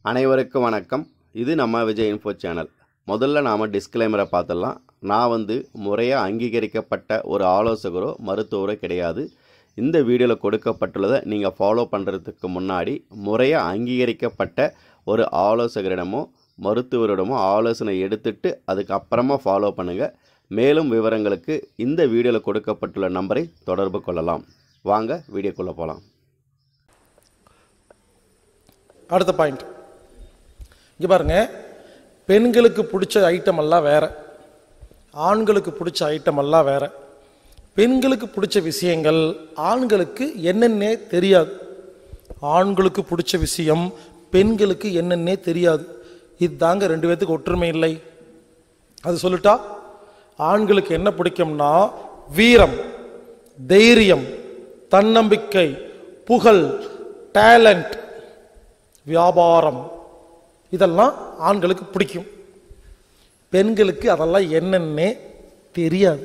அனைவருக்கும் வணக்கம் இது நம்ம விஜய் இன்ஃபோ சேனல் முதல்ல நாம் டிஸ்க்ளைமரை பார்த்துடலாம் நான் வந்து முறையாக அங்கீகரிக்கப்பட்ட ஒரு ஆலோசகரோ மருத்துவரோ கிடையாது இந்த வீடியோவில் கொடுக்கப்பட்டுள்ளதை நீங்கள் ஃபாலோ பண்ணுறதுக்கு முன்னாடி முறையாக அங்கீகரிக்கப்பட்ட ஒரு ஆலோசகரிடமோ மருத்துவரிடமோ ஆலோசனை எடுத்துட்டு அதுக்கப்புறமா ஃபாலோ பண்ணுங்கள் மேலும் விவரங்களுக்கு இந்த வீடியோவில் கொடுக்கப்பட்டுள்ள நம்பரை தொடர்பு கொள்ளலாம் வாங்க வீடியோக்குள்ளே போகலாம் அடுத்த பாயிண்ட் இங்கே பாருங்க பெண்களுக்கு பிடிச்ச ஐட்டம் எல்லாம் வேற ஆண்களுக்கு பிடிச்ச ஐட்டம் எல்லாம் வேற பெண்களுக்கு பிடிச்ச விஷயங்கள் ஆண்களுக்கு என்னென்னே தெரியாது ஆண்களுக்கு பிடிச்ச விஷயம் பெண்களுக்கு என்னென்னே தெரியாது இதுதாங்க ரெண்டு பேத்துக்கு ஒற்றுமை இல்லை அது சொல்லிட்டா ஆண்களுக்கு என்ன பிடிக்கும்னா வீரம் தைரியம் தன்னம்பிக்கை புகழ் டேலண்ட் வியாபாரம் இதெல்லாம் ஆண்களுக்கு பிடிக்கும் பெண்களுக்கு அதெல்லாம் என்னன்னே தெரியாது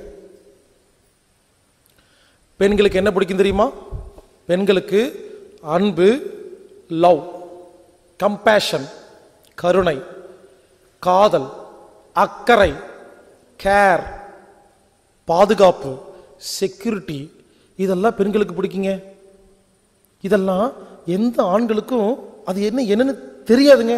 பெண்களுக்கு என்ன பிடிக்கும் தெரியுமா பெண்களுக்கு அன்பு லவ் கம்பேஷன் கருணை காதல் அக்கறை கேர் பாதுகாப்பு செக்யூரிட்டி இதெல்லாம் பெண்களுக்கு பிடிக்குங்க இதெல்லாம் எந்த ஆண்களுக்கும் அது என்ன என்னன்னு தெரியாதுங்க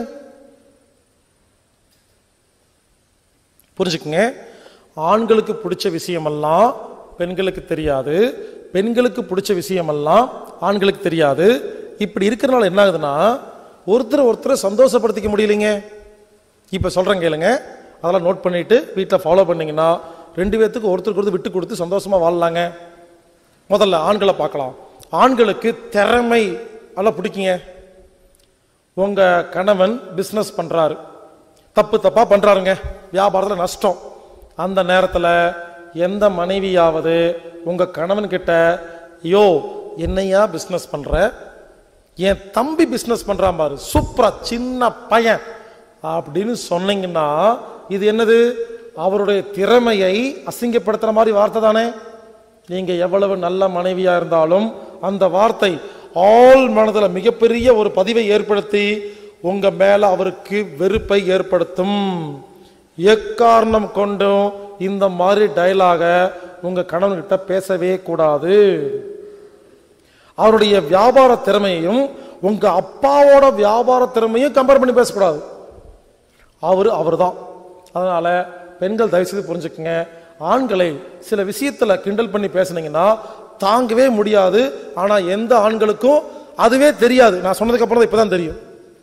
புரிஞ்சுக்குங்க ஆண்களுக்கு பிடிச்ச விஷயமெல்லாம் பெண்களுக்கு தெரியாது பெண்களுக்கு பிடிச்ச விஷயமெல்லாம் ஆண்களுக்கு தெரியாது இப்படி இருக்கிறனால என்ன ஆகுதுன்னா ஒருத்தர் ஒருத்தரை சந்தோஷப்படுத்திக்க முடியலைங்க இப்போ சொல்கிறேன் கேளுங்க அதெல்லாம் நோட் பண்ணிட்டு வீட்டில் ஃபாலோ பண்ணீங்கன்னா ரெண்டு பேர்த்துக்கு ஒருத்தருக்கு ஒருத்தர் விட்டு கொடுத்து சந்தோஷமா வாழலாங்க முதல்ல ஆண்களை பார்க்கலாம் ஆண்களுக்கு திறமை எல்லாம் பிடிக்குங்க உங்க கணவன் பிஸ்னஸ் பண்றாரு தப்பு தப்பா பண்றாருங்க வியாபாரத்தில் நஷ்டம் அந்த நேரத்தில் எந்த மனைவியாவது உங்க கணவன் கிட்ட யோ என்னையா பிஸ்னஸ் பண்ற என் தம்பி பிஸ்னஸ் பண்றான் பாரு சூப்பரா சின்ன பையன் அப்படின்னு சொன்னீங்கன்னா இது என்னது அவருடைய திறமையை அசிங்கப்படுத்துற மாதிரி வார்த்தை தானே நீங்க எவ்வளவு நல்ல மனைவியா இருந்தாலும் அந்த வார்த்தை ஆள் மனதில் மிகப்பெரிய ஒரு பதிவை ஏற்படுத்தி உங்க மேல அவருக்கு வெறுப்பை ஏற்படுத்தும் எக்காரணம் கொண்டும் இந்த மாதிரி டயலாக உங்க கணவன்கிட்ட பேசவே கூடாது அவருடைய வியாபார திறமையையும் உங்க அப்பாவோட வியாபார திறமையும் கம்பேர் பண்ணி பேசக்கூடாது அவர் அவர்தான் அதனால பெண்கள் தயவுசெய்து புரிஞ்சுக்குங்க ஆண்களை சில விஷயத்துல கிண்டல் பண்ணி பேசுனீங்கன்னா தாங்கவே முடியாது ஆனா எந்த ஆண்களுக்கும் அதுவே தெரியாது நான் சொன்னதுக்கு அப்புறம் தான் இப்பதான் தெரியும்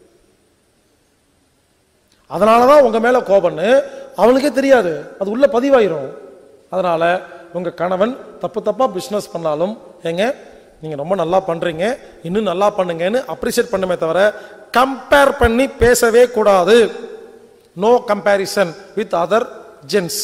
அதனாலதான் உங்க மேல கோபம்னு அவனுக்கே தெரியாது அது உள்ள பதிவாயிரும் அதனால உங்க கணவன் தப்பு தப்பா பிசினஸ் பண்ணாலும் ஏங்க நீங்க ரொம்ப நல்லா பண்றீங்க இன்னும் நல்லா பண்ணுங்கன்னு அப்ரிசியேட் பண்ணுமே தவிர கம்பேர் பண்ணி பேசவே கூடாது no comparison with other gents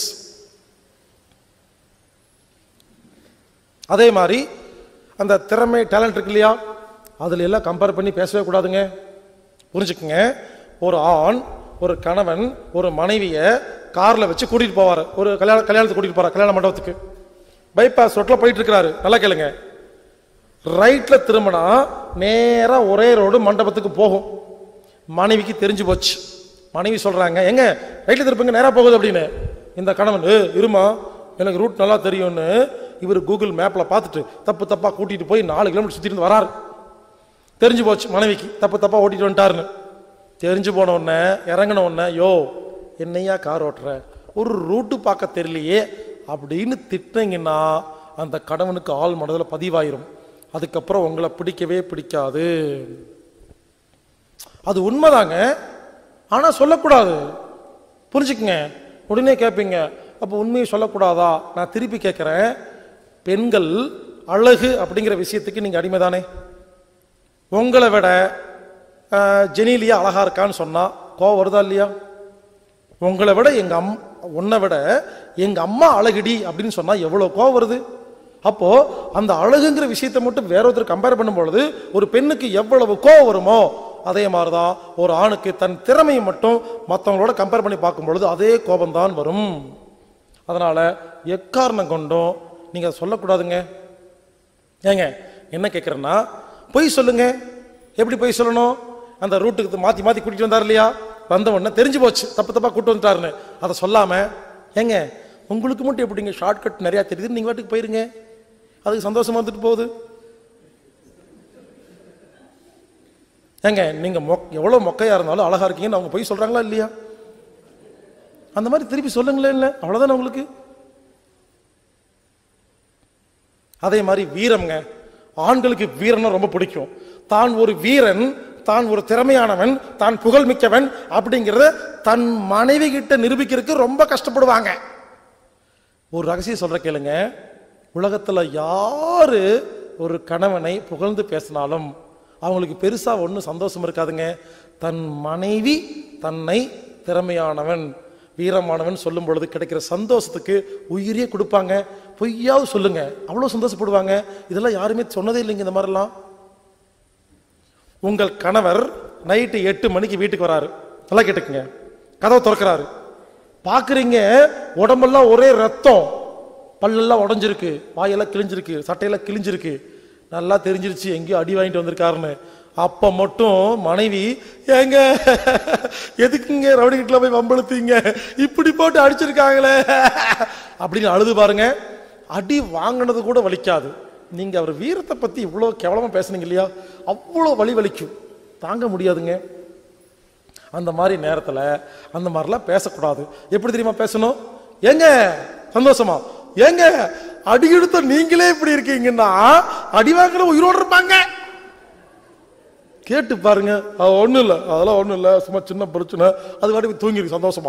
அதே மாதிரி அந்த திறமை டேலண்ட் இருக்கு இல்லையா அதுல எல்லாம் கம்பேர் பண்ணி பேசவே கூடாதுங்க புரிஞ்சுக்குங்க ஒரு ஆண் ஒரு கணவன் ஒரு மனைவிய கார்ல வச்சு கூட்டிட்டு போவாரு ஒரு கல்யாண கல்யாணத்துக்கு கூட்டிட்டு போறாரு கல்யாண மண்டபத்துக்கு பைபாஸ் ரோட்ல போயிட்டு இருக்கிறாரு நல்லா கேளுங்க ரைட்ல திரும்பினா நேரா ஒரே ரோடு மண்டபத்துக்கு போகும் மனைவிக்கு தெரிஞ்சு போச்சு மனைவி சொல்றாங்க எங்க ரைட்ல திருப்புங்க நேரா போகுது அப்படின்னு இந்த கணவன் "ஏய், இருமா எனக்கு ரூட் நல்லா தெரியும்னு இவர் கூகுள் மேப்ல பார்த்துட்டு தப்பு தப்பா கூட்டிட்டு போய் நாலு கிலோமீட்டர் சுத்திட்டு வந்து வராரு தெரிஞ்சு போச்சு மனைவிக்கு தப்பு தப்பா ஓட்டிட்டு வந்துட்டாருன்னு தெரிஞ்சு போன உடனே இறங்கின உடனே யோ என்னையா கார் ஓட்டுற ஒரு ரூட்டு பார்க்க தெரியலையே அப்படின்னு திட்டினீங்கன்னா அந்த கணவனுக்கு ஆள் மனதில் பதிவாயிரும் அதுக்கப்புறம் உங்களை பிடிக்கவே பிடிக்காது அது உண்மைதாங்க ஆனா சொல்லக்கூடாது புரிஞ்சுக்குங்க உடனே கேட்பீங்க அப்போ உண்மையை சொல்லக்கூடாதா நான் திருப்பி கேட்குறேன் பெண்கள் அழகு அப்படிங்கிற விஷயத்துக்கு நீங்க அடிமைதானே உங்களை விட அஹ், ஜெனிலியா அழகா இருக்கான்னு சொன்னா கோவம் வருதா இல்லையா உங்களை விட எங்க அம் உன்னை விட எங்க அம்மா அழகுடி அப்படின்னு சொன்னா எவ்வளவு கோவம் வருது அப்போ அந்த அழகுங்கிற விஷயத்தை மட்டும் வேற ஒருத்தர் கம்பேர் பண்ணும் பொழுது ஒரு பெண்ணுக்கு எவ்வளவு கோவம் வருமோ அதே மாதிரிதான் ஒரு ஆணுக்கு தன் திறமையை மட்டும் மற்றவங்களோட கம்பேர் பண்ணி பார்க்கும் பொழுது அதே கோபம்தான் வரும் அதனால எக்காரணம் கொண்டும் நீங்க அதை சொல்லக்கூடாதுங்க ஏங்க என்ன கேட்குறேன்னா பொய் சொல்லுங்க எப்படி பொய் சொல்லணும் அந்த ரூட்டுக்கு மாத்தி மாத்தி கூட்டிட்டு வந்தார் இல்லையா வந்த உடனே தெரிஞ்சு போச்சு தப்பு தப்பா கூட்டு வந்துட்டாருன்னு அதை சொல்லாம ஏங்க உங்களுக்கு மட்டும் எப்படிங்க ஷார்ட்கட் நிறைய தெரியுது நீங்க வாட்டுக்கு போயிருங்க அதுக்கு சந்தோஷமா வந்துட்டு போகுது ஏங்க நீங்க மொக் எவ்வளவு மொக்கையா இருந்தாலும் அழகா இருக்கீங்கன்னு அவங்க போய் சொல்றாங்களா இல்லையா அந்த மாதிரி திருப்பி சொல்லுங்களேன் இல்ல அவ்வளவுதானே உங்களுக்கு அதே மாதிரி வீரம்ங்க ஆண்களுக்கு வீரம்னா ரொம்ப பிடிக்கும் தான் ஒரு வீரன் தான் ஒரு திறமையானவன் தான் புகழ்மிக்கவன் அப்படிங்கிறத தன் மனைவி கிட்ட நிரூபிக்கிறதுக்கு ரொம்ப கஷ்டப்படுவாங்க ஒரு ரகசியம் சொல்ற கேளுங்க உலகத்துல யாரு ஒரு கணவனை புகழ்ந்து பேசினாலும் அவங்களுக்கு பெருசா ஒன்றும் சந்தோஷம் இருக்காதுங்க தன் மனைவி தன்னை திறமையானவன் வீரமானவன் சொல்லும் பொழுது கிடைக்கிற சந்தோஷத்துக்கு உயிரே கொடுப்பாங்க பொய்யாவது சொல்லுங்க அவ்வளோ சந்தோஷப்படுவாங்க இதெல்லாம் யாருமே சொன்னதே இல்லைங்க இந்த மாதிரிலாம் உங்கள் கணவர் நைட்டு எட்டு மணிக்கு வீட்டுக்கு வராரு நல்லா கேட்டுக்குங்க கதவை திறக்கிறாரு பாக்குறீங்க உடம்பெல்லாம் ஒரே ரத்தம் பல்லெல்லாம் உடைஞ்சிருக்கு வாயெல்லாம் கிழிஞ்சிருக்கு சட்டையெல்லாம் கிழிஞ்சிருக்கு நல்லா தெரிஞ்சிருச்சு எங்கேயோ அடி வாங்கிட்டு வந்திருக்காருன்னு அப்ப மட்டும் மனைவி ஏங்க எதுக்குங்க ரவுடி கிட்ட போய் வம்பளுத்தீங்க இப்படி போட்டு அடிச்சிருக்காங்களே அப்படின்னு அழுது பாருங்க அடி வாங்கினது கூட வலிக்காது நீங்க அவர் வீரத்தை பத்தி இவ்வளவு கேவலமா பேசுனீங்க இல்லையா அவ்வளவு வலி வலிக்கும் தாங்க முடியாதுங்க அந்த மாதிரி நேரத்துல அந்த மாதிரிலாம் பேசக்கூடாது எப்படி தெரியுமா பேசணும் ஏங்க சந்தோஷமா ஏங்க அடி எடுத்த நீங்களே இப்படி இருக்கீங்கன்னா அடி வாங்குற உயிரோடு இருப்பாங்க கேட்டு பாருங்க அது ஒண்ணும் இல்ல அதெல்லாம் ஒண்ணும் இல்ல சும்மா சின்ன பிரச்சனை அது வாட்டி தூங்கிருக்கு சந்தோஷமா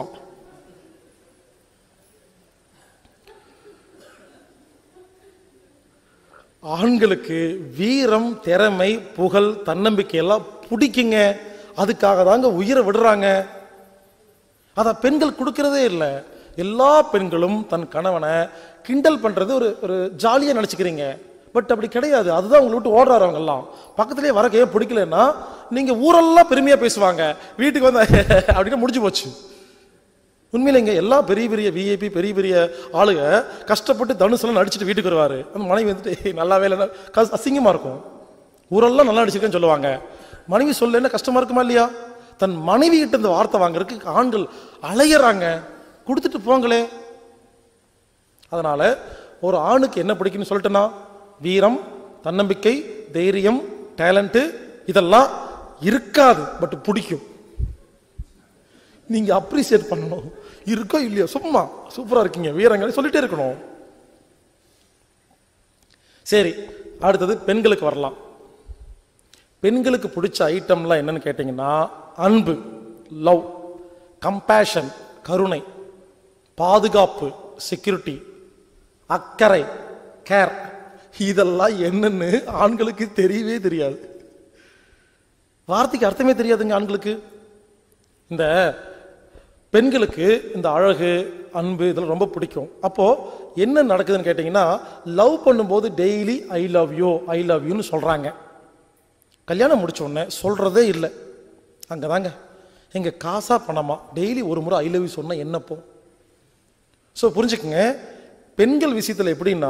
ஆண்களுக்கு வீரம் திறமை புகழ் தன்னம்பிக்கை எல்லாம் பிடிக்குங்க அதுக்காக தாங்க உயிரை விடுறாங்க அத பெண்கள் கொடுக்கறதே இல்லை எல்லா பெண்களும் தன் கணவனை கிண்டல் பண்றது ஒரு ஒரு ஜாலியா நினைச்சுக்கிறீங்க பட் அப்படி கிடையாது அதுதான் உங்களை விட்டு ஓடுறாரு அவங்க எல்லாம் பக்கத்திலேயே வரக்கு ஏன் பிடிக்கலன்னா நீங்க ஊரெல்லாம் பெருமையா பேசுவாங்க வீட்டுக்கு வந்து அப்படின்னு முடிஞ்சு போச்சு உண்மையிலேங்க எல்லா பெரிய பெரிய விஐபி பெரிய பெரிய ஆளுங்க கஷ்டப்பட்டு தனுசெல்லாம் நடிச்சுட்டு வீட்டுக்கு வருவாரு அந்த மனைவி வந்துட்டு "ஏய், நல்லாவே இல்லை கஸ்- அசிங்கமா இருக்கும் ஊரெல்லாம் நல்லா நடிச்சிருக்கேன்னு சொல்லுவாங்க மனைவி சொல்ல என்ன கஷ்டமா இருக்குமா இல்லையா தன் மனைவி கிட்ட இந்த வார்த்தை வாங்குறதுக்கு ஆண்கள் அலையறாங்க கொடுத்துட்டு போங்களே அதனால ஒரு ஆணுக்கு என்ன பிடிக்கும்னு சொல்லிட்டேன்னா வீரம் தன்னம்பிக்கை தைரியம் டேலண்ட் இதெல்லாம் இருக்காது பட் பிடிக்கும் நீங்க அப்ரிசியேட் பண்ணணும் இருக்கோ இல்லையோ சும்மா சூப்பரா இருக்கீங்க வீரங்களை சொல்லிட்டே இருக்கணும் சரி அடுத்தது பெண்களுக்கு வரலாம் பெண்களுக்கு பிடிச்ச ஐட்டம்லாம் என்னன்னு கேட்டிங்கன்னா அன்பு லவ் கம்பேஷன் கருணை பாதுகாப்பு செக்யூரிட்டி அக்கறை கேர் இதெல்லாம் என்னன்னு ஆண்களுக்கு தெரியவே தெரியாது வார்த்தைக்கு அர்த்தமே தெரியாதுங்க ஆண்களுக்கு இந்த பெண்களுக்கு இந்த அழகு அன்பு இதெல்லாம் ரொம்ப பிடிக்கும் அப்போ என்ன நடக்குதுன்னு கேட்டிங்கன்னா லவ் பண்ணும்போது daily I love you I love யூன்னு சொல்றாங்க கல்யாணம் முடிச்ச உடனே சொல்றதே இல்லை அங்கதாங்க எங்க காசா பணமா டெய்லி ஒரு முறை ஐ லவ் யூ சொன்னா என்னப்போ ஸோ புரிஞ்சுக்குங்க பெண்கள் விஷயத்துல எப்படின்னா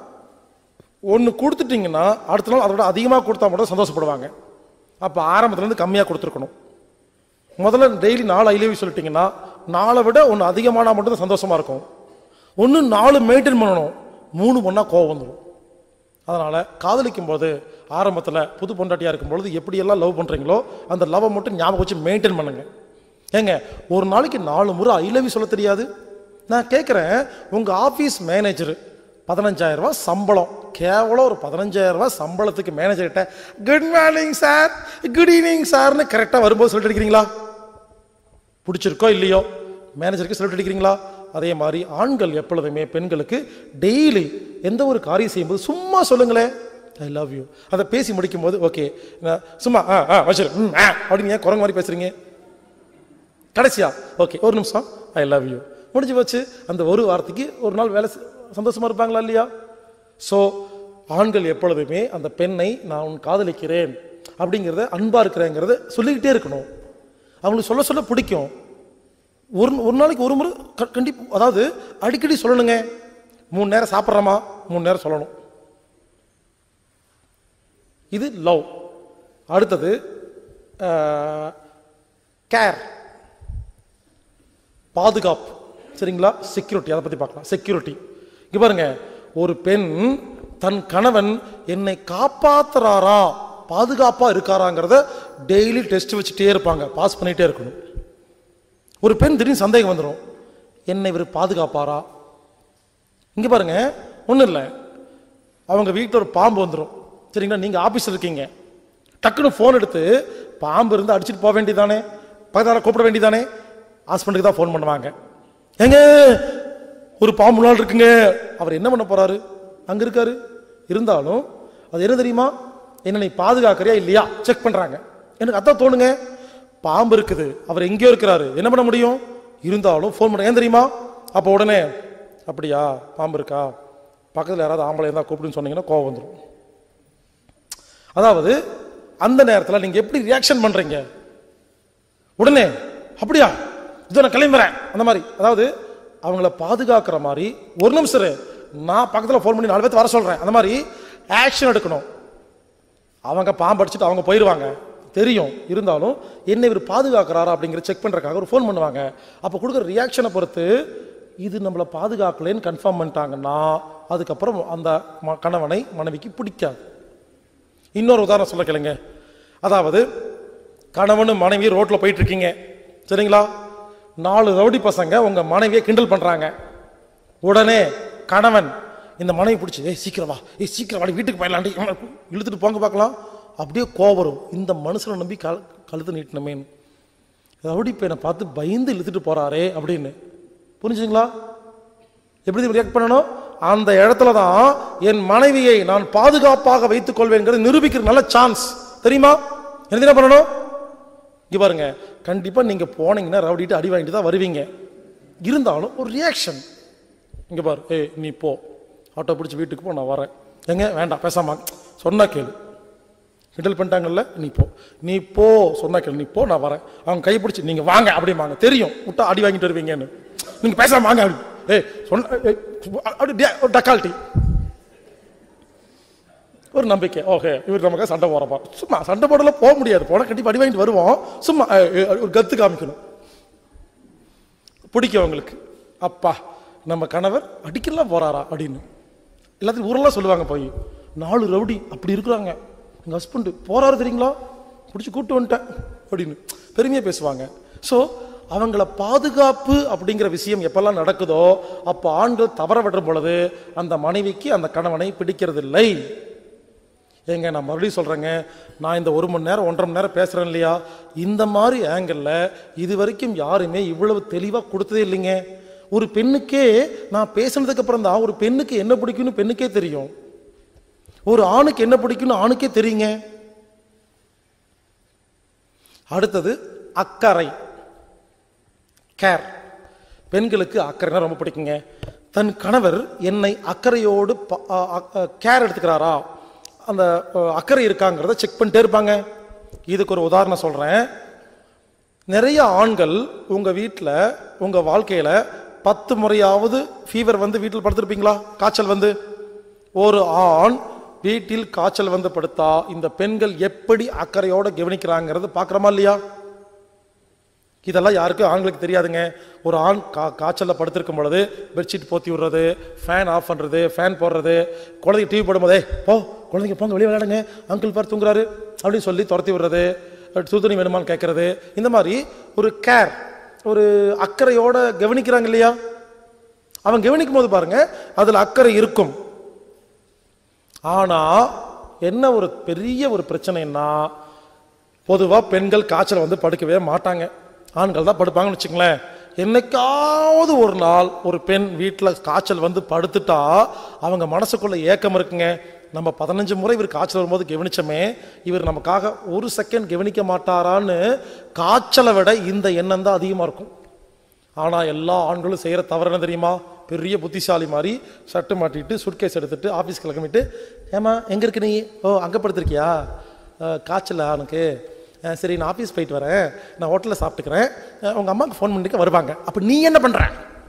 ஒன்று கொடுத்துட்டீங்கன்னா அடுத்த நாள் அதோட அதிகமாக கொடுத்தா மட்டும் சந்தோஷப்படுவாங்க அப்போ ஆரம்பத்துலேருந்து கம்மியாக கொடுத்துருக்கணும் முதல்ல டெய்லி நாலு ஐலேவி சொல்லிட்டீங்கன்னா நாளை விட ஒன்று அதிகமானா மட்டும் தான் சந்தோஷமா இருக்கும் ஒன்று நாலு மெயின்டைன் பண்ணணும் மூணு பண்ணா கோவம் வந்துடும் அதனால காதலிக்கும் போது ஆரம்பத்தில் புது பொண்டாட்டியா இருக்கும் பொழுது எப்படியெல்லாம் லவ் பண்றீங்களோ அந்த லவ்வை மட்டும் ஞாபகம் வச்சு மெயின்டைன் பண்ணுங்க ஏங்க ஒரு நாளைக்கு நாலு முறை ஐ லவ் சொல்ல தெரியாது நான் கேட்குறேன் உங்க ஆபீஸ் மேனேஜர் பதினஞ்சாயிரம் ரூபாய் சம்பளம் கேவலம் ஒரு பதினஞ்சாயிரம் ரூபாய் சம்பளத்துக்கு மேனேஜர்கிட்ட good morning sir good evening சார்னு கரெக்டாக வரும்போது சொல்லிட்டு இருக்கிறீங்களா பிடிச்சிருக்கோ இல்லையோ மேனேஜருக்கு சொல்லிட்டு அடிக்கிறீங்களா அதே மாதிரி ஆண்கள் எப்பொழுதுமே பெண்களுக்கு டெய்லி எந்த ஒரு காரியம் செய்யும்போது சும்மா சொல்லுங்களேன் ஐ லவ் யூ அதை பேசி முடிக்கும் போது ஓகே சும்மா ஆ ஆ வச்சிரு ம் ஆ அப்படின்னு ஏன் குரங்கு மாதிரி பேசுறீங்க கடைசியா ஓகே ஒரு நிமிஷம் ஐ லவ் யூ முடிஞ்சு போச்சு அந்த ஒரு வார்த்தைக்கு ஒரு நாள் வேலை செ- சந்தோஷமா இருப்பாங்களா இல்லையா ஸோ ஆண்கள் எப்பொழுதுமே அந்த பெண்ணை நான் உன் காதலிக்கிறேன் அப்படிங்கிறத அன்பா இருக்கிறேங்கிறத சொல்லிக்கிட்டே இருக்கணும் அவங்களுக்கு சொல்ல சொல்ல பிடிக்கும் ஒரு ஒரு நாளைக்கு ஒரு முறை க- கண்டிப்பா அதாவது அடிக்கடி சொல்லணுங்க மூணு நேரம் சாப்பிட்றோமா மூணு நேரம் சொல்லணும் இது லவ் அடுத்தது கேர் பாதுகாப்பு சரிங்களா செக்யூரிட்டி அதை பற்றி பார்க்கலாம் செக்யூரிட்டி இங்க பாருங்க ஒரு பெண் தன் கணவன் என்னை காப்பாத்துறாரா பாதுகாப்பா இருக்காராங்கிறத டெய்லி டெஸ்ட் வச்சுட்டே இருப்பாங்க பாஸ் பண்ணிட்டே இருக்கணும் ஒரு பெண் திடீர்னு சந்தேகம் வந்துடும் என்னை இவர் பாதுகாப்பாரா இங்க பாருங்க ஒன்றும் இல்லை அவங்க வீட்டில் ஒரு பாம்பு வந்துடும் சரிங்களா நீங்கள் ஆஃபீஸில் இருக்கீங்க டக்குன்னு ஃபோன் எடுத்து பாம்பு இருந்து அடிச்சுட்டு போக வேண்டியதானே பக்கத்தால கூப்பிட வேண்டியதானே ஹஸ்பண்டுக்கு தான் ஃபோன் பண்ணுவாங்க ஏங்க ஒரு பாம்பு நாள் இருக்குங்க அவர் என்ன பண்ண போறாரு அங்க இருக்காரு இருந்தாலும் அது என்ன தெரியுமா என்ன நீ பாதுகாக்கிறியா இல்லையா செக் பண்றாங்க எனக்கு அதான் தோணுங்க பாம்பு இருக்குது அவர் எங்கேயோ இருக்கிறாரு என்ன பண்ண முடியும் இருந்தாலும் ஃபோன் பண்ண ஏன் தெரியுமா அப்போ உடனே அப்படியா பாம்பு இருக்கா பக்கத்தில் யாராவது ஆம்பளை இருந்தால் கூப்பிடுன்னு சொன்னீங்கன்னா கோவம் வந்துடும் அதாவது அந்த நேரத்தில் நீங்க எப்படி ரியாக்ஷன் பண்றீங்க உடனே அப்படியா இதோ நான் கிளம்புறேன் அந்த மாதிரி அதாவது அவங்கள பாதுகாக்கிற மாதிரி ஒரு நிமிஷம் இரு. நான் பக்கத்தில் ஃபோன் பண்ணி நாலு பேர்த்து வர சொல்றேன் அந்த மாதிரி ஆக்ஷன் எடுக்கணும் அவங்க பாம்பு அடிச்சுட்டு அவங்க போயிடுவாங்க தெரியும் இருந்தாலும் என்ன இவர் பாதுகாக்கிறாரா அப்படிங்கிற செக் பண்றதுக்காக ஒரு ஃபோன் பண்ணுவாங்க அப்போ கொடுக்குற ரியாக்ஷனை பொறுத்து இது நம்மளை பாதுகாக்கலைன்னு கன்ஃபார்ம் பண்ணிட்டாங்கன்னா அதுக்கப்புறம் அந்த ம- கணவனை மனைவிக்கு பிடிக்காது இன்னொரு உதாரணம் சொல்ல கேளுங்க அதாவது கணவனும் மனைவி ரோட்ல போயிட்டு இருக்கீங்க சரிங்களா நாலு ரவுடி பசங்க உங்க மனைவியை கிண்டல் பண்றாங்க உடனே கணவன் இந்த மனைவி பிடிச்சி ஏய் சீக்கிரம் வா ஏய் சீக்கிரம் வாடி வீட்டுக்கு போயிடலாண்டி இழுத்துட்டு போங்க பார்க்கலாம் அப்படியே கோவம் வரும் இந்த மனுஷனை நம்பி கழு கழுத்து நீட்டினமேன்னு ரவுடி பையனை பார்த்து பயந்து இழுத்துட்டு போறாரே அப்படின்னு புரிஞ்சுங்களா எப்படி ரியாக்ட் பண்ணணும் அந்த இடத்துல தான் என் மனைவியை நான் பாதுகாப்பாக வைத்துக் கொள்வேங்கிறது நிரூபிக்கிற நல்ல சான்ஸ் தெரியுமா என்ன தெரியுமா பண்ணணும் இங்க பாருங்க கண்டிப்பா நீங்க போனீங்கன்னா ரவுடிட்டு அடி வாங்கிட்டு தான் வருவீங்க இருந்தாலும் ஒரு ரியாக்ஷன் இங்க பாரு ஏய் நீ போ ஆட்டோ பிடிச்சி வீட்டுக்கு போ நான் வரேன் எங்க வேண்டாம் பேசாம சொன்னா கேளு கிண்டல் பண்ணிட்டாங்கல்ல நீ போ நீ போ சொன்னா கேளு நீ போ நான் வரேன் அவங்க கை பிடிச்சி நீங்க வாங்க அப்படிம்பாங்க தெரியும் விட்டா அடி வாங்கிட்டு வருவீங்கன்னு நீங்க பேசாம வாங்க அப்படி ஏய் சொன்ன ஏய், அப்படி டே- ஒரு டக்கால்ட்டி ஒரு நம்பிக்கை ஓகே இவர் நமக்கு சண்டை போறப்பா சும்மா சண்டை போடல போக முடியாது போனா கண்டிப்பா அடி வாங்கிட்டு வருவோம் சும்மா ஏய், ஏய், ஒரு கத்து காமிக்கணும் பிடிக்கும் அவங்களுக்கு அப்பா நம்ம கணவர் அடிக்கலாம் போறாரா அப்படின்னு எல்லாத்தையும் ஊரெல்லாம் சொல்லுவாங்க போய் நாலு ரவுடி அப்படி இருக்கிறாங்க எங்க ஹஸ்பண்ட் போறாரு தெரியுங்களா பிடிச்சி கூட்டு வந்துட்டேன் அப்படின்னு பெருமையா பேசுவாங்க ஸோ அவங்கள பாதுகாப்பு அப்படிங்கிற விஷயம் எப்பெல்லாம் நடக்குதோ அப்போ ஆண்கள் தவற விடுற பொழுது அந்த மனைவிக்கு அந்த கணவனை பிடிக்கிறதில்லை ஏங்க நான் மறுபடியும் சொல்றேங்க நான் இந்த ஒரு மணி நேரம் ஒன்றரை மணி நேரம் பேசுறேன் இல்லையா இந்த மாதிரி ஆங்கிளில் இது வரைக்கும் யாருமே இவ்வளவு தெளிவாக கொடுத்ததே இல்லைங்க ஒரு பெண்ணுக்கே நான் பேசுனதுக்கு அப்புறம் தான் ஒரு பெண்ணுக்கு என்ன பிடிக்கும்னு பெண்ணுக்கே தெரியும் ஒரு ஆணுக்கு என்ன பிடிக்கும்னு ஆணுக்கே தெரியுங்க அடுத்தது அக்கறை கேர் பெண்களுக்கு அக்கறைனா ரொம்ப பிடிக்குங்க தன் கணவர் என்னை அக்கறையோடு கேர் எடுத்துக்கிறாரா அந்த அஹ், அக்கறை இருக்காங்கிறத செக் பண்ணிட்டே இருப்பாங்க இதுக்கு ஒரு உதாரணம் சொல்றேன் நிறைய ஆண்கள் உங்க வீட்டில் உங்க வாழ்க்கையில பத்து முறையாவது ஃபீவர் வந்து வீட்டில் படுத்திருப்பீங்களா காய்ச்சல் வந்து ஒரு ஆண் வீட்டில் காய்ச்சல் வந்து படுத்தா இந்த பெண்கள் எப்படி அக்கறையோட கவனிக்கிறாங்கிறது பார்க்குறோமா இல்லையா இதெல்லாம் யாருக்கும் ஆண்களுக்கு தெரியாதுங்க ஒரு ஆண் கா காய்ச்சலில் படுத்திருக்கும் பொழுது பெட்ஷீட் போத்தி விடுறது ஃபேன் ஆஃப் பண்ணுறது ஃபேன் போடுறது குழந்தைங்க டிவி போடும்போதே போ குழந்தைங்க போங்க வெளியே விளையாடுங்க அங்கிள் பார் தூங்குறாரு அப்படின்னு சொல்லி துரத்தி விடுறது சுடுதண்ணி வேணுமான்னு கேட்கறது இந்த மாதிரி ஒரு கேர் ஒரு அக்கறையோட கவனிக்கிறாங்க இல்லையா அவன் கவனிக்கும் போது பாருங்க அதில் அக்கறை இருக்கும் ஆனா என்ன ஒரு பெரிய ஒரு பிரச்சனைன்னா பொதுவா பெண்கள் காய்ச்சல் வந்து படுக்கவே மாட்டாங்க ஆண்கள் தான் படுப்பாங்கன்னு வச்சுங்களேன் என்னைக்காவது ஒரு நாள் ஒரு பெண் வீட்டில் காய்ச்சல் வந்து படுத்துட்டா அவங்க மனசுக்குள்ள ஏக்கம் இருக்குங்க நம்ம பதினஞ்சு முறை இவர் காய்ச்சல் வரும்போது கவனிச்சோமே இவர் நமக்காக ஒரு செகண்ட் கவனிக்க மாட்டாரான்னு காய்ச்சலை விட இந்த எண்ணம் தான் அதிகமாக இருக்கும் ஆனா எல்லா ஆண்களும் செய்யற தவறு என்ன தெரியுமா பெரிய புத்திசாலி மாதிரி ஷர்ட்டு மாட்டிட்டு சுட்கேஸ் எடுத்துட்டு ஆஃபீஸ் கிளம்பிட்டு ஏமா எங்க இருக்கு நீ ஓ அங்க படுத்திருக்கியா அஹ், காய்ச்சலா உனக்கு அஹ், சரி நான் ஆஃபீஸ் போயிட்டு வரேன் நான் ஹோட்டலில் சாப்பிட்டுக்கிறேன் அஹ், உங்க அம்மாவுக்கு ஃபோன் பண்ணிட்டு வருவாங்க அப்ப நீ என்ன பண்ற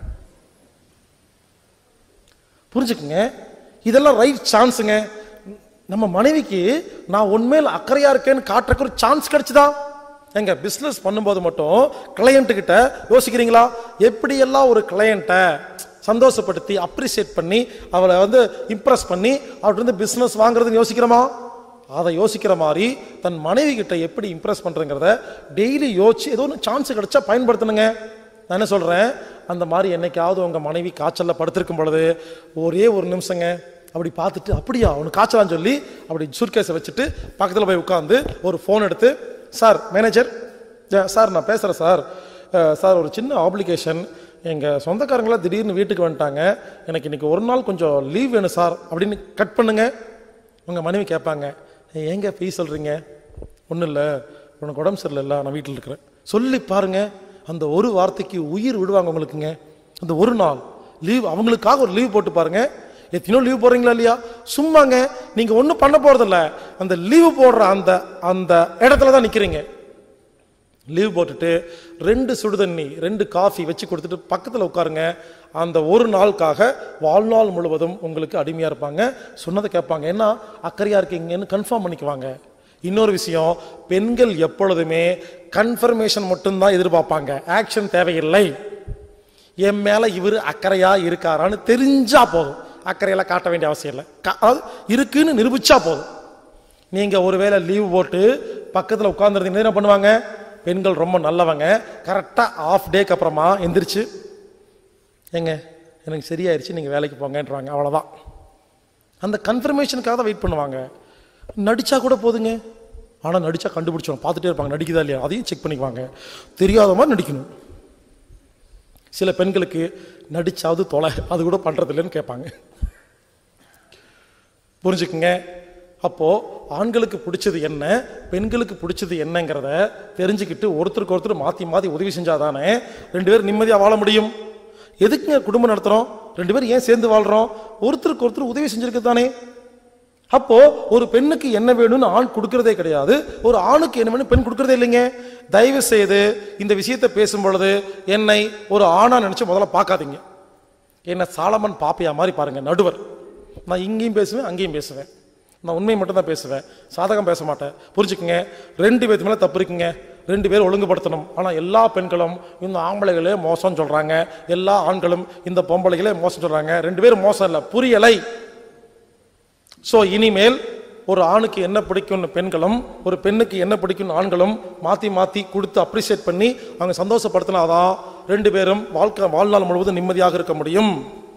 புரிஞ்சுக்குங்க இதெல்லாம் ரைட் சான்ஸுங்க நம்ம மனைவிக்கு நான் உண்மையில் அக்கறையா இருக்கேன்னு காட்டுறக்கு ஒரு சான்ஸ் கிடைச்சுதா எங்க பிசினஸ் பண்ணும்போது மட்டும் கிளையண்ட் கிட்ட யோசிக்கிறீங்களா எப்படியெல்லாம் ஒரு கிளையண்ட்டை சந்தோஷப்படுத்தி அப்ரிசியேட் பண்ணி அவளை வந்து இம்ப்ரெஸ் பண்ணி அவர்கிட்ட இருந்து பிசினஸ் வாங்குறதுன்னு யோசிக்கிறோமா அதை யோசிக்கிற மாதிரி தன் மனைவி கிட்ட எப்படி இம்ப்ரெஸ் பண்றங்கிறத டெய்லி யோசிச்சு ஏதோ ஒன்று சான்ஸ் கிடைச்சா பயன்படுத்தணுங்க நான் என்ன சொல்றேன் அந்த மாதிரி என்னைக்காவது உங்க மனைவி காய்ச்சல்ல படுத்திருக்கும் பொழுது ஒரே ஒரு நிமிஷங்க அப்படி பார்த்துட்டு அப்படியா உனக்கு காய்ச்சலான்னு சொல்லி அப்படி சூட்கேஸை வச்சுட்டு பக்கத்தில் போய் உட்காந்து ஒரு ஃபோன் எடுத்து சார் மேனேஜர் சார் நான் பேசுகிறேன் சார் அஹ், சார் ஒரு சின்ன ஆப்ளிகேஷன் எங்கள் சொந்தக்காரங்களாம் திடீர்னு வீட்டுக்கு வந்துட்டாங்க எனக்கு இன்னைக்கு ஒரு நாள் கொஞ்சம் லீவ் வேணும் சார் அப்படின்னு கட் பண்ணுங்க உங்கள் மனைவி கேட்பாங்க ஏங்க போய் சொல்கிறீங்க ஒன்றும் இல்லை உனக்கு உடம்பு சரியில்லை நான் வீட்டில் இருக்கிறேன் சொல்லி பாருங்க அந்த ஒரு வார்த்தைக்கு உயிர் விடுவாங்க உங்களுக்குங்க அந்த ஒரு நாள் லீவ் அவங்களுக்காக ஒரு லீவ் போட்டு பாருங்க எத்தனையோ லீவ் போடுறீங்களா இல்லையா சும்மாங்க நீங்க ஒன்றும் பண்ண போறதில்ல அந்த லீவ் போடுற அந்த அந்த இடத்துல தான் நிக்கிறீங்க லீவ் போட்டுட்டு ரெண்டு சுடுதண்ணி ரெண்டு காஃபி வச்சு கொடுத்துட்டு பக்கத்தில் உட்காருங்க அந்த ஒரு நாளுக்காக வாழ்நாள் முழுவதும் உங்களுக்கு அடிமையா இருப்பாங்க சொன்னதை கேட்பாங்க ஏன்னா அக்கறையா இருக்கீங்கன்னு கன்ஃபார்ம் பண்ணிக்குவாங்க இன்னொரு விஷயம் பெண்கள் எப்பொழுதுமே கன்ஃபர்மேஷன் மட்டும்தான் எதிர்பார்ப்பாங்க ஆக்ஷன் தேவையில்லை என் மேல இவர் அக்கறையா இருக்காரான்னு தெரிஞ்சா போதும் அக்கறையெல்லாம் காட்ட வேண்டிய அவசியம் இல்லை கா- அதாவது இருக்குன்னு நிரூபிச்சா போதும் நீங்க ஒருவேளை லீவ் போட்டு பக்கத்துல உட்கார்ந்துருந்தீங்கன்னா என்ன பண்ணுவாங்க பெண்கள் ரொம்ப நல்லவங்க கரெக்டா ஆஃப் டேக்கு அப்புறமா எந்திரிச்சு ஏங்க எனக்கு சரியாயிருச்சு நீங்க வேலைக்கு போங்கன்றாங்க அவ்வளவுதான் அந்த கன்ஃபர்மேஷனுக்காக தான் வெயிட் பண்ணுவாங்க நடிச்சா கூட போதுங்க ஆனா நடிச்சா கண்டுபிடிச்சோம் பார்த்துட்டே இருப்பாங்க நடிக்குதா இல்லையா அதையும் செக் பண்ணிக்குவாங்க தெரியாத மாதிரி நடிக்கணும் சில பெண்களுக்கு நடிச்சாவது தொலை அது கூட பண்றது இல்லைன்னு கேட்பாங்க புரிஞ்சுக்குங்க அப்போ ஆண்களுக்கு பிடிச்சது என்ன பெண்களுக்கு பிடிச்சது என்னங்கிறத தெரிஞ்சுக்கிட்டு ஒருத்தருக்கு ஒருத்தர் மாத்தி மாத்தி உதவி செஞ்சாதானே ரெண்டு பேரும் நிம்மதியா வாழ முடியும் எதுக்குங்க குடும்பம் நடத்துறோம் ரெண்டு பேரும் ஏன் சேர்ந்து வாழ்றோம் ஒருத்தருக்கு ஒருத்தர் உதவி செஞ்சிருக்கு தானே அப்போ ஒரு பெண்ணுக்கு என்ன வேணும்னு ஆண் கொடுக்கறதே கிடையாது ஒரு ஆணுக்கு என்ன வேணும் பெண் கொடுக்கறதே இல்லைங்க தயவு செய்து இந்த விஷயத்தை பேசும் பொழுது என்னை ஒரு ஆணா நினைச்சு முதல்ல பார்க்காதீங்க என்ன சாலமன் பாப்பையா மாதிரி பாருங்க நடுவர் நான் இங்கேயும் பேசுவேன் அங்கேயும் பேசுவேன் நான் உண்மையை மட்டும் தான் பேசுவேன் சாதகம் பேச மாட்டேன் புரிஞ்சுக்குங்க ரெண்டு பேர்த்து மேல தப்பு இருக்குங்க ரெண்டு பேரும் ஒழுங்குபடுத்தணும் ஆனா எல்லா பெண்களும் இந்த ஆம்பளைகளே மோசம் சொல்றாங்க எல்லா ஆண்களும் இந்த பொம்பளைகளே மோசம் சொல்றாங்க ரெண்டு பேரும் மோசம் இல்லை புரியலை சோ இனிமேல் ஒரு ஆணுக்கு என்ன பிடிக்கும்னு பெண்களும் ஒரு பெண்ணுக்கு என்ன பிடிக்கும்னு ஆண்களும் மாத்தி மாத்தி கொடுத்து அப்ரிசியேட் பண்ணி அவங்க சந்தோஷப்படுத்தினாதான் ரெண்டு பேரும் வாழ்க்கை வாழ்நாள் முழுவதும் நிம்மதியாக இருக்க முடியும்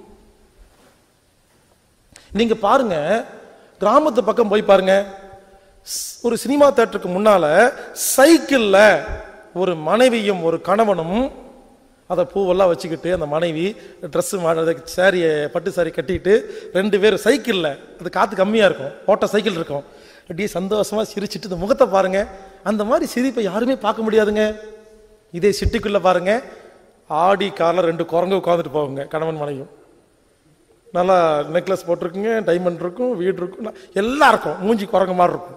நீங்க பாருங்க கிராமத்து பக்கம் போய் பாருங்க ஸ்- ஒரு சினிமா தேட்டருக்கு முன்னால சைக்கிள்ல ஒரு மனைவியும் ஒரு கணவனும் அதை பூவெல்லாம் வச்சுக்கிட்டு அந்த மனைவி ட்ரெஸ் சாரியை பட்டு சாரி கட்டிட்டு ரெண்டு பேரும் சைக்கிள்ல அது காத்து கம்மியா இருக்கும் ஓட்ட சைக்கிள் இருக்கும் அப்படியே சந்தோஷமா சிரிச்சிட்டு இந்த முகத்தை பாருங்க அந்த மாதிரி சிரிப்பை யாருமே பார்க்க முடியாதுங்க இதே சிட்டிக்குள்ள பாருங்க ஆடி கார்ல ரெண்டு குரங்கு உட்காந்துட்டு போவாங்க கணவன் மனைவியும் நல்லா நெக்லஸ் போட்டிருக்குங்க டைமண்ட் இருக்கும் வீடு இருக்கும் ந- எல்லாம் இருக்கும் மூஞ்சி குரங்கு மாதிரி இருக்கும்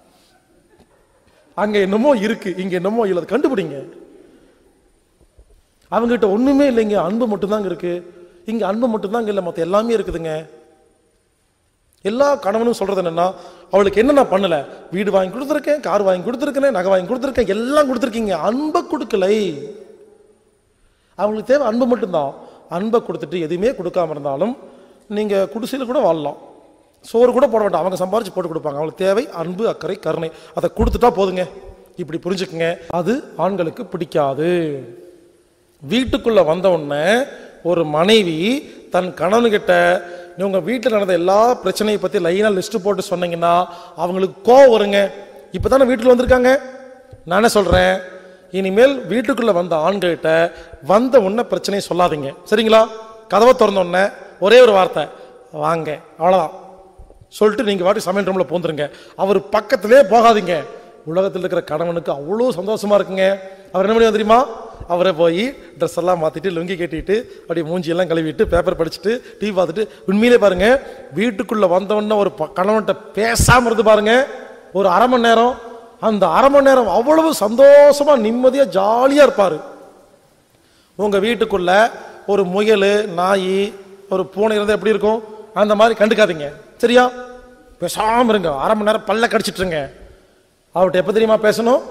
அங்க என்னமோ இருக்கு இங்க என்னமோ இல்லை அதை கண்டுபிடிங்க அவங்ககிட்ட ஒண்ணுமே இல்லைங்க அன்பு மட்டும்தாங்க இருக்கு இங்க அன்பு மட்டும்தாங்க இல்லை மற்ற எல்லாமே இருக்குதுங்க எல்லா கணவனும் சொல்றது என்னன்னா அவளுக்கு என்ன நான் பண்ணல வீடு வாங்கி கொடுத்துருக்கேன் கார் வாங்கி கொடுத்துருக்கேன் நகை வாங்கி கொடுத்துருக்கேன் எல்லாம் கொடுத்துருக்கீங்க அன்பை கொடுக்கலை அவங்களுக்கு தேவை அன்பு மட்டும்தான் அன்பை கொடுத்துட்டு எதுவுமே கொடுக்காம இருந்தாலும் நீங்க குடிசையில் கூட வாழலாம் சோறு கூட போட வேண்டாம் அவங்க சம்பாரிச்சு போட்டு கொடுப்பாங்க அவங்களுக்கு தேவை அன்பு அக்கறை கருணை அதை கொடுத்துட்டா போதுங்க இப்படி புரிஞ்சுக்குங்க அது ஆண்களுக்கு பிடிக்காது வீட்டுக்குள்ள வந்த உடனே ஒரு மனைவி தன் கணவன்கிட்ட உங்க வீட்டில் நடந்த எல்லா பிரச்சனையை பத்தி லைனா லிஸ்ட் போட்டு சொன்னீங்கன்னா அவங்களுக்கு கோவம் வருங்க இப்பதானே வீட்டுல வந்திருக்காங்க நான் என்ன சொல்றேன் இனிமேல் வீட்டுக்குள்ள வந்த ஆண்கள்கிட்ட வந்த உடனே பிரச்சனையை சொல்லாதீங்க சரிங்களா கதவை திறந்த உடனே ஒரே ஒரு வார்த்தை வாங்க அவ்வளவுதான் சொல்லிட்டு நீங்க வாட்டி சமையல் ரூம்ல போந்துருங்க அவர் பக்கத்திலே போகாதீங்க உலகத்தில் இருக்கிற கணவனுக்கு அவ்வளோ சந்தோஷமா இருக்குங்க அவர் என்ன பண்ணி தெரியுமா அவரை போய் ட்ரெஸ் எல்லாம் மாத்திட்டு லுங்கி கட்டிட்டு அப்படியே மூஞ்சி எல்லாம் கழுவிட்டு பேப்பர் படிச்சுட்டு டிவி பார்த்துட்டு உண்மையிலே பாருங்க வீட்டுக்குள்ள வந்தவொடனே ஒரு ப- கணவன்கிட்ட பேசாம இருந்து பாருங்க ஒரு அரை மணி நேரம் அந்த அரை மணி நேரம் அவ்வளவு சந்தோஷமா நிம்மதியா ஜாலியா இருப்பாரு உங்க வீட்டுக்குள்ள ஒரு முயல் நாய் ஒரு பூனை இருந்தா எப்படி இருக்கும் அந்த மாதிரி கண்டுக்காதீங்க சரியா பேசாம இருங்க அரை மணி நேரம் பல்ல கடிச்சிட்டுருங்க அவர்கிட்ட எப்ப தெரியுமா பேசணும்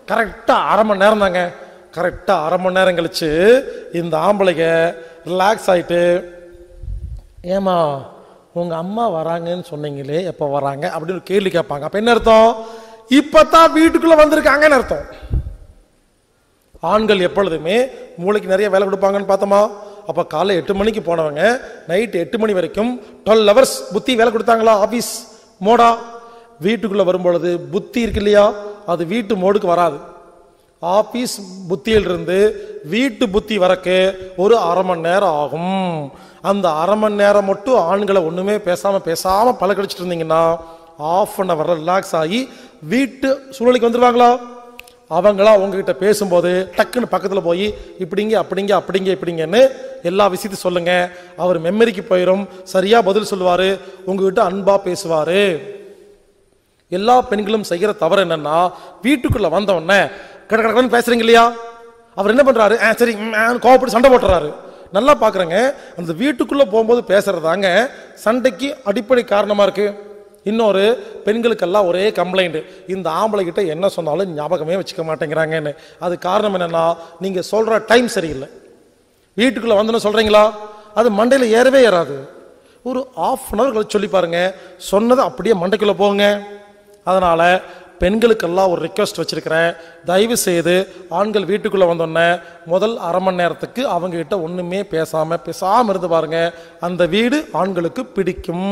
கரெக்டா அரை மணி நேரம் தாங்க கரெக்டா அரை மணி நேரம் கழிச்சு இந்த ஆம்பளைங்க ரிலாக்ஸ் ஆயிட்டு ஏமா உங்க அம்மா வராங்கன்னு சொன்னீங்களே எப்போ வராங்க அப்படின்னு ஒரு கேள்வி கேட்பாங்க அப்ப என்ன அர்த்தம் இப்பதான் வீட்டுக்குள்ள வந்திருக்காங்கன்னு அர்த்தம் ஆண்கள் எப்பொழுதுமே மூளைக்கு நிறைய வேலை கொடுப்பாங்கன்னு பார்த்தோமா அப்ப காலை எட்டு மணிக்கு போனவங்க நைட் எட்டு மணி வரைக்கும் டுவெல் ஹவர்ஸ் புத்தி வேலை கொடுத்தாங்களா ஆபீஸ் மோடா வீட்டுக்குள்ள வரும்பொழுது புத்தி இருக்கு இல்லையா அது வீட்டு மோடுக்கு வராது ஆபீஸ் புத்தியிலிருந்து வீட்டு புத்தி வரக்கு ஒரு அரை மணி நேரம் ஆகும் அந்த அரை மணி நேரம் மட்டும் ஆண்களை ஒண்ணுமே பேசாம பேசாம பழக்கடிச்சிட்டு இருந்தீங்கன்னா ஆஃப் அன் அவர் ரிலாக்ஸ் ஆகி வீட்டு சூழ்நிலைக்கு வந்துருவாங்களா அவங்களா உங்ககிட்ட பேசும்போது டக்குன்னு பக்கத்துல போய் இப்படிங்க அப்படிங்க அப்படிங்க இப்படிங்கன்னு எல்லா விஷயத்தையும் சொல்லுங்க அவர் மெமரிக்கு போயிடும் சரியா பதில் சொல்லுவாரு உங்ககிட்ட அன்பா பேசுவாரு எல்லா பெண்களும் செய்யற தவறு என்னன்னா வீட்டுக்குள்ள வந்த உடனே கட கடன்னு பேசுறீங்க இல்லையா அவர் என்ன பண்றாரு "ஆ, சரி ம், ஆன்னு கோவப்பட்டு சண்டை போட்டுறாரு நல்லா பாக்குறேங்க அந்த வீட்டுக்குள்ள போகும்போது பேசுறதாங்க சண்டைக்கு அடிப்படை காரணமா இருக்கு இன்னொரு பெண்களுக்கெல்லாம் ஒரே கம்ப்ளைண்ட் இந்த ஆம்பளை கிட்ட என்ன சொன்னாலும் ஞாபகமே வச்சுக்க மாட்டேங்கிறாங்கன்னு அது காரணம் என்னன்னா நீங்க சொல்ற டைம் சரியில்லை வீட்டுக்குள்ள வந்தோன்னு சொல்றீங்களா அது மண்டையில ஏறவே ஏறாது ஒரு ஆஃப் அன் அவர் கழிச்சு சொல்லி பாருங்க சொன்னது அப்படியே மண்டைக்குள்ள போங்க அதனால பெண்களுக்கெல்லாம் ஒரு ரெக்வஸ்ட் வச்சிருக்கிறேன் தயவு செய்து ஆண்கள் வீட்டுக்குள்ள வந்தோடனே முதல் அரை மணி நேரத்துக்கு அவங்க கிட்ட ஒண்ணுமே பேசாம பேசாம இருந்து பாருங்க அந்த வீடு ஆண்களுக்கு பிடிக்கும்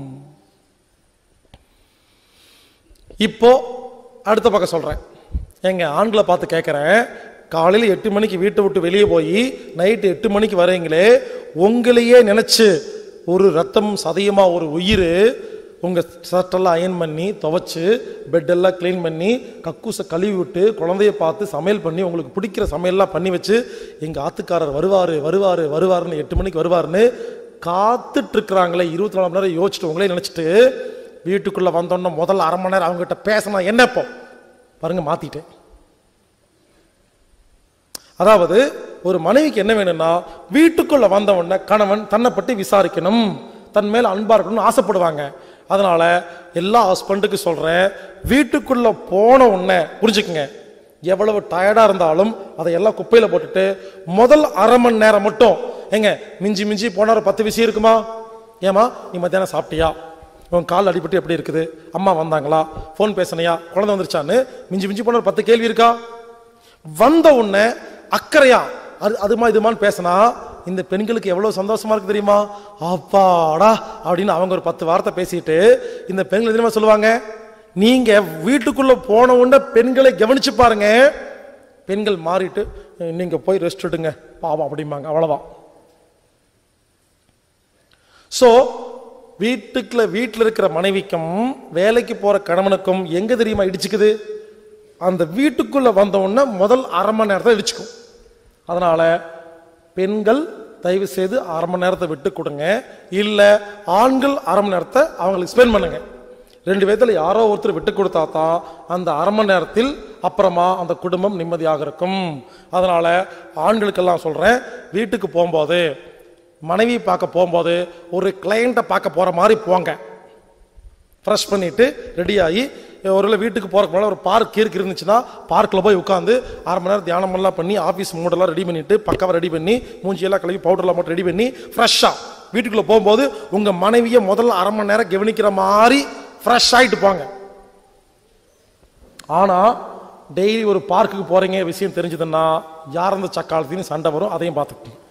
இப்போ அடுத்த பக்கம் சொல்றேன் எங்க ஆண்களை பார்த்து கேட்குறேன் காலையில் எட்டு மணிக்கு வீட்டை விட்டு வெளியே போய் நைட்டு எட்டு மணிக்கு வரீங்களே உங்களையே நினைச்சு ஒரு ரத்தம் சதயமா ஒரு உயிர் உங்க ஷர்ட்டெல்லாம் அயன் பண்ணி துவைச்சு பெட்டெல்லாம் க்ளீன் பண்ணி கக்கூசை கழுவி விட்டு குழந்தைய பார்த்து சமையல் பண்ணி உங்களுக்கு பிடிக்கிற சமையல்லாம் பண்ணி வச்சு எங்க ஆத்துக்காரர் வருவாரு வருவாரு வருவாருன்னு எட்டு மணிக்கு வருவாருன்னு காத்துட்டு இருக்கிறாங்களே இருபத்தி நாலு மணி நேரம் யோசிச்சுட்டு உங்களே நினைச்சிட்டு வீட்டுக்குள்ள வந்தோன்னே முதல்ல அரை மணி நேரம் அவங்க கிட்ட பேசினா என்ன இப்போ பாருங்க மாத்திட்டேன் அதாவது ஒரு மனைவிக்கு என்ன வேணும்னா வீட்டுக்குள்ள வந்த உடனே கணவன் தன்னை பற்றி விசாரிக்கணும் தன் மேல அன்பா இருக்கணும்னு ஆசைப்படுவாங்க அதனால எல்லா ஹஸ்பண்டுக்கு சொல்றேன் வீட்டுக்குள்ள போன உடனே புரிஞ்சுக்குங்க எவ்வளவு டயர்டா இருந்தாலும் அதை எல்லாம் குப்பையில போட்டுட்டு முதல் அரை மணி நேரம் மட்டும் ஏங்க மிஞ்சி மிஞ்சி போன ஒரு பத்து விஷயம் இருக்குமா ஏமா நீ மத்தியானம் சாப்பிட்டியா உன் கால் அடிபட்டு எப்படி இருக்குது அம்மா வந்தாங்களா ஃபோன் பேசினியா குழந்தை வந்துருச்சான்னு மிஞ்சி மிஞ்சி போன ஒரு பத்து கேள்வி இருக்கா வந்த உடனே அக்கறையா அது அதுமா இதுமான்னு பேசினா இந்த பெண்களுக்கு எவ்வளவு சந்தோஷமா இருக்கு தெரியுமா அப்பாடா அப்படின்னு அவங்க ஒரு பத்து வார்த்தை பேசிட்டு இந்த பெண்கள் எது தெரியுமா சொல்லுவாங்க நீங்க வீட்டுக்குள்ள போன உடனே பெண்களை கவனிச்சு பாருங்க பெண்கள் மாறிட்டு நீங்க போய் ரெஸ்ட் எடுங்க பாவம் அப்படிம்பாங்க அவ்வளவுதான் சோ வீட்டுக்குள்ள வீட்டில் இருக்கிற மனைவிக்கும் வேலைக்கு போற கணவனுக்கும் எங்க தெரியுமா இடிச்சுக்குது அந்த வீட்டுக்குள்ள வந்த உடனே முதல் அரை மணி நேரத்தை இடிச்சுக்கும் அதனால பெண்கள் தயவு செய்து அரை மணி நேரத்தை விட்டு கொடுங்க இல்ல ஆண்கள் அரை மணி நேரத்தை அவங்களுக்கு ஸ்பெண்ட் பண்ணுங்க ரெண்டு பேர்த்துல யாரோ ஒருத்தர் விட்டு கொடுத்தா தான் அந்த அரை மணி நேரத்தில் அப்புறமா அந்த குடும்பம் நிம்மதியாக இருக்கும் அதனால ஆண்களுக்கெல்லாம் சொல்றேன் வீட்டுக்கு போகும்போது மனைவி பார்க்க போகும்போது ஒரு கிளையண்ட்டை பார்க்க போற மாதிரி போங்க ஃப்ரெஷ் பண்ணிட்டு ரெடி ஆகி ஒருவேளை வீட்டுக்கு போறதுக்கு முன்னாடி ஒரு பார்க் இருக்கு இருந்துச்சுன்னா பார்க்கில் போய் உட்காந்து அரை மணி நேரம் தியானம் எல்லாம் பண்ணி ஆஃபீஸ் மூடெல்லாம் ரெடி பண்ணிட்டு பக்காவை ரெடி பண்ணி மூஞ்சியெல்லாம் கழுவி பவுடர்லாம் போட்டு ரெடி பண்ணி ஃப்ரெஷ்ஷாக வீட்டுக்குள்ள போகும்போது உங்க மனைவியை முதல்ல அரை மணி நேரம் கவனிக்கிற மாதிரி ஃப்ரெஷ் ஆயிட்டு போங்க ஆனா டெய்லி ஒரு பார்க்குக்கு போறீங்க விஷயம் தெரிஞ்சதுன்னா யார் அந்த சக்காலத்தின்னு சண்டை வரும் அதையும் பார்த்துக்கிட்டோம்